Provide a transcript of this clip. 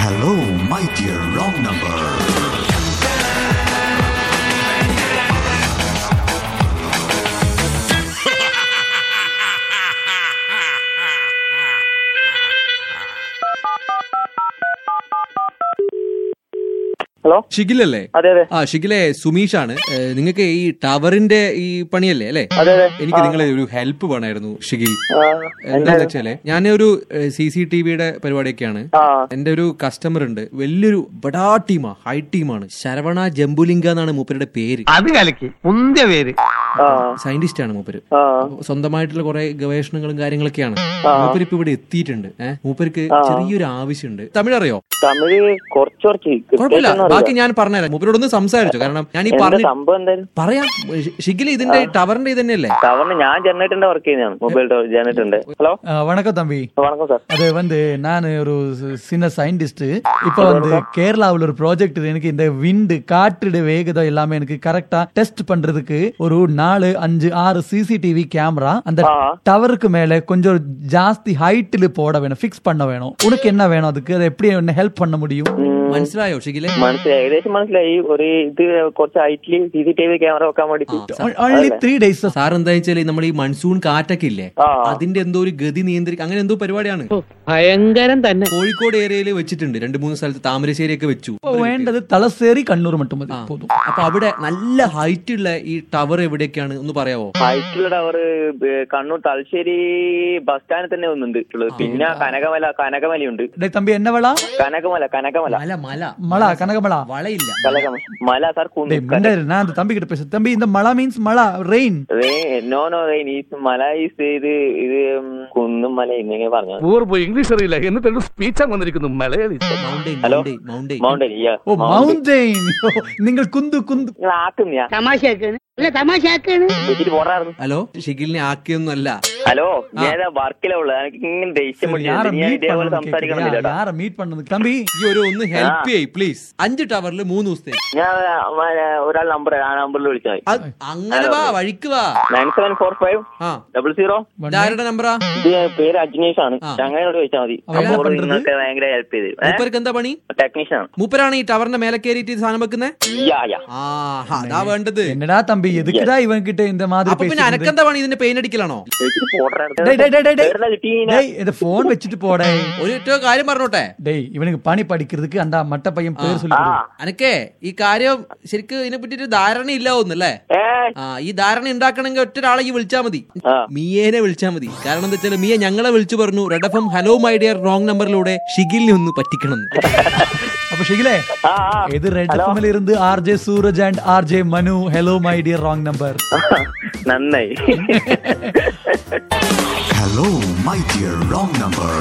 Hello, my dear wrong number. Hello ഷിഗിലല്ലേ അതെ അതെ ആ ഷിഗിലെ സുമീഷാണ് നിങ്ങൾക്ക് ഈ ടവറിന്റെ ഈ പണിയല്ലേ അല്ലേ അതെ അതെ എനിക്ക് നിങ്ങളെ ഒരു ഹെൽപ്പ് വേണമായിരുന്നു ഷിഗിൽ ആ, എന്താന്ന് വെച്ചാല് ഞാനൊരു സി സി ടി വിയുടെ പരിപാടിയൊക്കെയാണ് ആ എന്റെ ഒരു കസ്റ്റമർ ഉണ്ട് വലിയൊരു ബഡാ ടീമാ ഹൈ ടീമാണ് ശരവണ ജംബുലിംഗ എന്നാണ് മൂപ്പരുടെ പേര് അത് കലക്കി മുന്തിയ പേര് ആ സയന്റിസ്റ്റ് ആണ് മൂപ്പര് ആ അപ്പൊ സ്വന്തമായിട്ടുള്ള കുറെ ഗവേഷണങ്ങളും കാര്യങ്ങളൊക്കെയാണ് മൂപ്പര് ഇപ്പൊ ഇവിടെ എത്തിയിട്ടുണ്ട് ഏഹ് മൂപ്പർക്ക് ചെറിയൊരു ആവശ്യമുണ്ട് തമിഴ് അറിയോ തമിഴ് കുറച്ച് കുറച്ച് കുഴപ്പമില്ല കൃത്യമായിട്ടൊന്നും ബാക്കി അറിയില്ല. ഞാൻ പറഞ്ഞുതരാം മൂപ്പരോടൊന്ന് സംസാരിച്ചു കാരണം ഞാൻ ഈ എന്താ പറഞ്ഞ സംഭവം എന്തായാലും പറയാം ഷിഗിൽ ഇതിന്റെ ടവറിന്റെ ഇത് തന്നെയല്ലേ ടവറിന് ഞാൻ ജനറേറ്ററിന്റെ വർക്ക് ചെയ്യുന്നതാണ് മൊബൈൽ ടവർ ജനറേറ്ററിന്റെ ഹലോ ஆ, வணக்கம் தம்பி வணக்கம் சார் அது வந்து நான் ஒரு சி- சின்ன சயின்டிஸ்ட் இப்போ வந்து கேரளாவில் ஒரு ப்ராஜெக்ட் எனக்கு இந்த விண்டு காற்றுட வேகதம் எல்லாமே எனக்கு கரெக்டா டெஸ்ட் பண்றதுக்கு ஒரு நாலு அஞ்சு ஆறு சிசிடிவி கேமரா அந்த ஆ. டவருக்கு மேல கொஞ்சம் ஜாஸ்தி ஹைட்டில் போட வேணும் ஃபிக்ஸ் பண்ண வேணும் உனக்கு என்ன வேணும் அதுக்கு அதை எப்படி என்ன ஹெல்ப் பண்ண முடியும் മനസ്സിലായോ ഷിഗിലെ മനസ്സിലായി ഏകദേശം മനസ്സിലായി ഒരു ഇത് കുറച്ച് ഹൈറ്റില് C C T V camera വെക്കാൻ വേണ്ടിട്ട് only ത്രീ ഡേയ്സ് സാർ എന്താ വെച്ചാല് നമ്മൾ ഈ മൺസൂൺ കാറ്റൊക്കെ ഇല്ലേ ആ. അതിന്റെ എന്തോ ഒരു ഗതി നിയന്ത്രിക്കുക അങ്ങനെ എന്തോ പരിപാടിയാണ് ഭയങ്കരം തന്നെ കോഴിക്കോട് ഏരിയയിൽ വെച്ചിട്ടുണ്ട് രണ്ട് മൂന്ന് സ്ഥലത്ത് താമരശ്ശേരി ഒക്കെ വെച്ചു இப்போ வேண்டது தலசேரி கண்ணூர் மட்டும் மതി போதும் അപ്പൊ അവിടെ നല്ല ഹൈറ്റ് ഉള്ള ഈ ടവർ എവിടെയൊക്കെയാണ് ഒന്ന് പറയാവോ ഹൈറ്റുള്ള ടവർ കണ്ണൂർ തലശ്ശേരി ബസ് സ്റ്റാൻഡിൽ തന്നെ ഒന്നുണ്ട് ഉള്ളത് പിന്നെ കനകമല കനകമലയുണ്ട് டேய் தம்பி என்ன வளா കനകമല കനകമല മല മല மலா கனகமலா വളയില്ല കനകമല മല സാർ டேய் மிண்டாரு நான் அந்த தம்பி கிட்ட பேசுறேன் தம்பி இந்த மழை மீன்ஸ் மழை ரெயின் നോ നോ ഈ മല ഈസ് ഇത് ഇത് കുന്നും മല ഇങ്ങനെ പറഞ്ഞു ഊർ പോയി ഇംഗ്ലീഷ് അറിയില്ല എന്നിട്ട് സ്പീച്ച് വന്നിരിക്കുന്നു Malayali mountain hello? Mountain mountain mountain ഓ മൗണ്ടെയിൻ നിങ്ങൾ കുന്തു കുന്തു നിങ്ങൾ ആക്കുന്നിയാ തമാശയാക്കാണ് അല്ല തമാശയാക്കാണ് വെച്ചിട്ട് പോടായിരുന്നു ഹലോ ഷിഗിലിനെ ആക്കിയൊന്നും അല്ല ഹലോ ഞാൻ വർക്കിലാ ഉള്ളത് എനിക്ക് ഇങ്ങനെ ദേഷ്യം யார പിടിച്ചിട്ടുണ്ട്. ഞാൻ மீட் ഇതേപോലെ பண்ணணும் സംസാരിക്കണമെന്നില്ല കേട്ടോ. யார மீட் பண்ணது தம்பி ഈ ഒരു ഒന്ന് ഹെൽപ്പ് ചെയ്യ് പ്ലീസ് അഞ്ച് ടവറിൽ മൂന്ന് ദിവസത്തെ ഞാൻ ആ, ഒരാൾ നമ്പർ ആ നമ്പറിൽ വിളിച്ചാൽ മതി അത് അങ്ങനെ വാ വഴിക്ക് വാ നയൻ സെവൻ ഫോർ ഫൈവ് ആ ഡബിൾ സീറോ ഇതാരുടെ നമ്പറാ ഇത് പേര് അജ്നേഷ് ആണ് ആ. ചങ്ങനോട് ചോദിച്ചാൽ മതി അവൻ എന്താ നമ്മളോട് പண்றது? നിങ്ങൾക്ക് ഭയങ്കര ഹെൽപ്പ് ചെയ്ത് മൂപ്പർക്ക് എന്താ പണി ടെക്നീഷ്യൻ ആണ് മൂപ്പരാണ് ഈ ടവറിന്റെ മേലെ കയറിയിട്ട് ഈ സാധനം വെക്കുന്നത് യാ യാ ആ അതാ വേണ്ടത് என்னடா தம்பி எதுக்குடா இவன் கிட்ட இந்த மாதிரி അപ്പൊ പിന്നെ பேசிட்டு അനക്കെന്താ പണി ഇതിന്റെ പെയിന്റ് അടിക്കലാണോ വെച്ചിട്ട് പോടായിരുന്നു டேய் டேய் டேய் டேய் വേറെ കിട്ടി டேய் இந்த போன் வச்சுட்டு போடே ഒരു ഒറ്റ കാര്യം പറഞ്ഞോട്ടെ டேய் இவனுக்கு பணி படிக்கிறதுக்கு அந்த மட்ட பையன் பேர் சொல்லி ആ கொடு. അനക്കേ ഈ കാര്യം ശരിക്കും ഇതിനെ പറ്റിയിട്ട് ധാരണ ഇല്ല ഒന്നല്ലേ ഏ ആ ഈ ധാരണ ഉണ്ടാക്കണമെങ്കിൽ ഒറ്റ ഒരാളെ ഈ വിളിച്ചാ മതി ആ. മിയേനെ വിളിച്ചാ മതി കാരണം എന്താ വെച്ചാൽ മിയ ഞങ്ങളെ വിളിച്ചു പറഞ്ഞു red F M hello my dear wrong നമ്പറിലൂടെ ഷിഗിലിനെ ഒന്ന് പറ്റിക്കണം എന്ന്. அப்ப ஷிகிலே ആ ആ இது ரெட் எஃப்எம்ல இருந்து RJ Sooraj and RJ Manu hello my dear wrong number നന്നായി Hello, my dear wrong number.